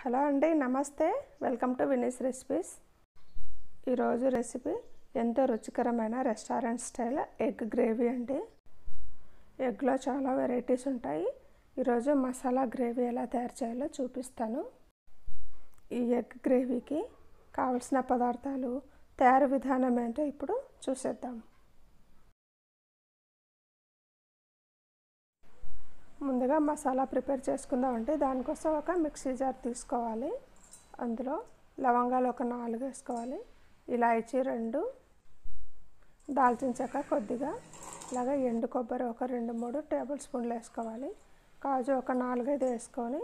hello అండి నమస్తే welcome to Vini's recipes ఈరోజు రెసిపీ ఎంతో రుచికరమైన రెస్టారెంట్ స్టైల్ ఎగ్ గ్రేవీ అండి ఎగ్లో చాలా వెరైటీస్ ఉంటాయి ఈరోజు మసాలా గ్రేవీ ఎలా తయారు చేయాలో చూపిస్తాను ఈ ఎగ్ గ్రేవీకి కావలసిన పదార్థాలు తయారు విధానం ఏంటో ఇప్పుడు చూసేద్దాం ముందుగా మసాలా ప్రిపేర్ చేసుకుందామంటే దానికోసం ఒక మిక్సీ జార్ తీసుకోవాలి అందులో లవంగాలు ఒక నాలుగు వేసుకోవాలి ఇలాయచీ రెండు దాల్చిన చెక్క కొద్దిగా అలాగే ఎండు కొబ్బరి ఒక రెండు మూడు టేబుల్ స్పూన్లు వేసుకోవాలి కాజు ఒక నాలుగైదు వేసుకొని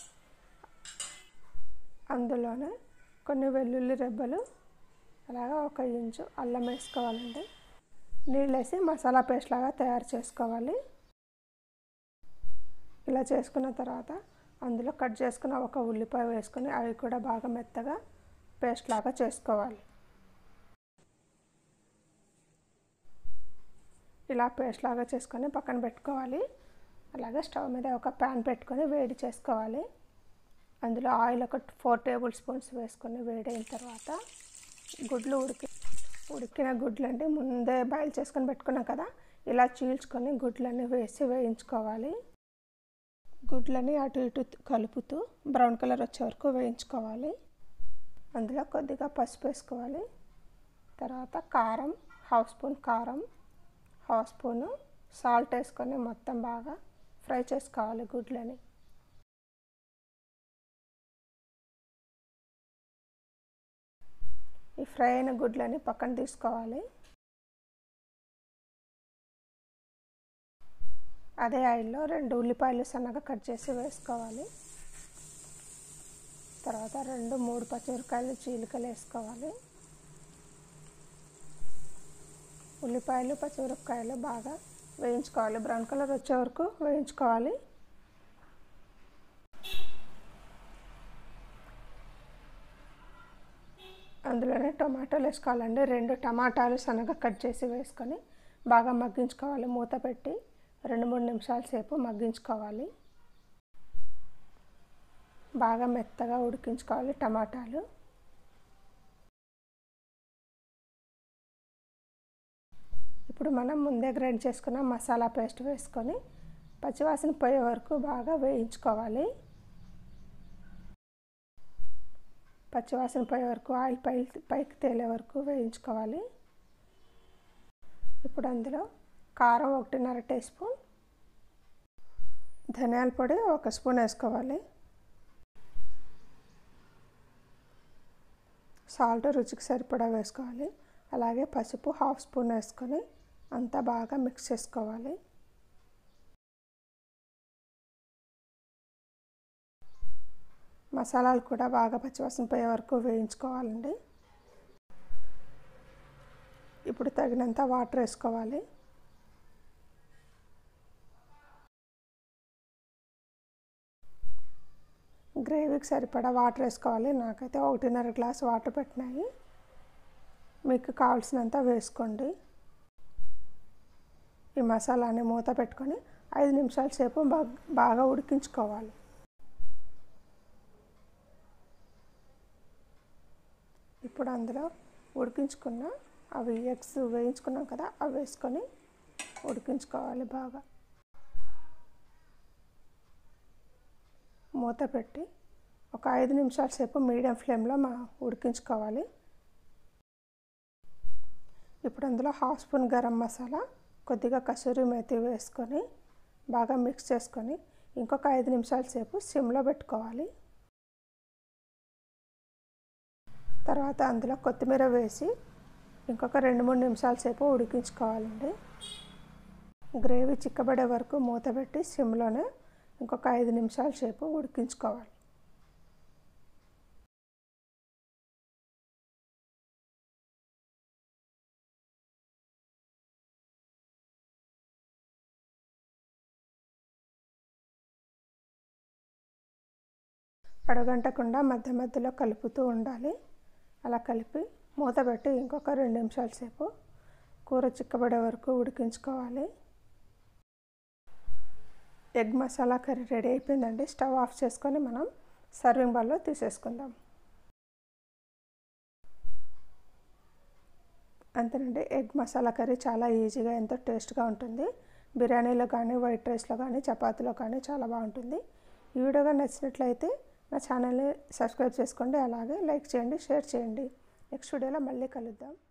అందులోనే కొన్ని వెల్లుల్లి రెబ్బలు అలాగే ఒక ఇంచు అల్లం వేసుకోవాలండి నీళ్ళు వేసి మసాలా పేస్ట్ లాగా తయారు చేసుకోవాలి ఇలా చేసుకున్న తర్వాత అందులో కట్ చేసుకున్న ఒక ఉల్లిపాయ వేసుకొని అవి కూడా బాగా మెత్తగా పేస్ట్ లాగా చేసుకోవాలి ఇలా పేస్ట్ లాగా చేసుకొని పక్కన పెట్టుకోవాలి అలాగే స్టవ్ మీద ఒక ప్యాన్ పెట్టుకొని వేడి చేసుకోవాలి అందులో ఆయిల్ ఒక ఫోర్ టేబుల్ స్పూన్స్ వేసుకొని వేడైన తర్వాత గుడ్లు ఉడికి ఉడికిన గుడ్లు అంటే ముందే బాయిల్ చేసుకొని పెట్టుకున్నాం కదా ఇలా చీల్చుకొని గుడ్లన్నీ వేసి వేయించుకోవాలి గుడ్లని అటు ఇటు కలుపుతూ బ్రౌన్ కలర్ వచ్చే వరకు వేయించుకోవాలి అందులో కొద్దిగా పసుపు వేసుకోవాలి తర్వాత కారం హాఫ్ స్పూన్ కారం హాఫ్ స్పూను సాల్ట్ వేసుకొని మొత్తం బాగా ఫ్రై చేసుకోవాలి గుడ్లని ఈ ఫ్రై అయిన గుడ్లని పక్కన తీసుకోవాలి అదే ఆయిల్లో రెండు ఉల్లిపాయలు సన్నగా కట్ చేసి వేసుకోవాలి తర్వాత రెండు మూడు పచ్చిమిరకాయలు చీలికలు వేసుకోవాలి ఉల్లిపాయలు పచ్చిమిరపకాయలు బాగా వేయించుకోవాలి బ్రౌన్ కలర్ వచ్చే వరకు వేయించుకోవాలి అందులోనే టమాటాలు వేసుకోవాలండి రెండు టమాటాలు సన్నగా కట్ చేసి వేసుకొని బాగా మగ్గించుకోవాలి మూత పెట్టి రెండు మూడు నిమిషాల సేపు మగ్గించుకోవాలి బాగా మెత్తగా ఉడికించుకోవాలి టమాటాలు ఇప్పుడు మనం ముందే గ్రైండ్ చేసుకున్న మసాలా పేస్ట్ వేసుకొని పచ్చివాసన పోయే వరకు బాగా వేయించుకోవాలి పచ్చివాసన పోయే వరకు ఆయిల్ పై పైకి తేలే వరకు వేయించుకోవాలి ఇప్పుడు అందులో కారం ఒకటిన్నర టీ స్పూన్ ధనియాల పొడి ఒక స్పూన్ వేసుకోవాలి సాల్ట్ రుచికి సరిపడా వేసుకోవాలి అలాగే పసుపు హాఫ్ స్పూన్ వేసుకొని అంతా బాగా మిక్స్ చేసుకోవాలి మసాలాలు కూడా బాగా పచ్చివాసన పోయే వరకు వేయించుకోవాలండి ఇప్పుడు తగినంత వాటర్ వేసుకోవాలి గ్రేవీకి సరిపడా వాటర్ వేసుకోవాలి నాకైతే ఒకటిన్నర గ్లాస్ వాటర్ పెట్టినాయి మీకు కావాల్సినంత వేసుకోండి ఈ మసాలాని మూత పెట్టుకొని ఐదు నిమిషాల సేపు బాగా ఉడికించుకోవాలి ఇప్పుడు అందులో ఉడికించుకున్న అవి ఎగ్స్ వేయించుకున్నాం కదా అవి వేసుకొని ఉడికించుకోవాలి బాగా మూత పెట్టి ఒక ఐదు నిమిషాల సేపు మీడియం ఫ్లేమ్లో మా ఉడికించుకోవాలి ఇప్పుడు అందులో హాఫ్ స్పూన్ గరం మసాలా కొద్దిగా కసూరి మేతి వేసుకొని బాగా మిక్స్ చేసుకొని ఇంకొక ఐదు నిమిషాల సేపు సిమ్లో పెట్టుకోవాలి తర్వాత అందులో కొత్తిమీర వేసి ఇంకొక రెండు మూడు నిమిషాల సేపు ఉడికించుకోవాలండి గ్రేవీ చిక్కబడే వరకు మూత పెట్టి సిమ్లోనే ఇంకొక ఐదు నిమిషాల సేపు ఉడికించుకోవాలి అడగంటకుండా మధ్య మధ్యలో కలుపుతూ ఉండాలి అలా కలిపి మూత పెట్టి ఇంకొక రెండు నిమిషాల సేపు కూర చిక్కబడే వరకు ఉడికించుకోవాలి ఎగ్ మసాలా కర్రీ రెడీ అయిపోయిందండి స్టవ్ ఆఫ్ చేసుకొని మనం సర్వింగ్ బౌల్లో తీసేసుకుందాం అంతేనండి ఎగ్ మసాలా కర్రీ చాలా ఈజీగా ఎంతో టేస్ట్గా ఉంటుంది బిర్యానీలో కానీ వైట్ రైస్లో కానీ చపాతీలో కానీ చాలా బాగుంటుంది ఈ వీడియోగా నచ్చినట్లయితే నా ఛానల్ని సబ్స్క్రైబ్ చేసుకోండి అలాగే లైక్ చేయండి షేర్ చేయండి నెక్స్ట్ వీడియోలో మళ్ళీ కలుద్దాం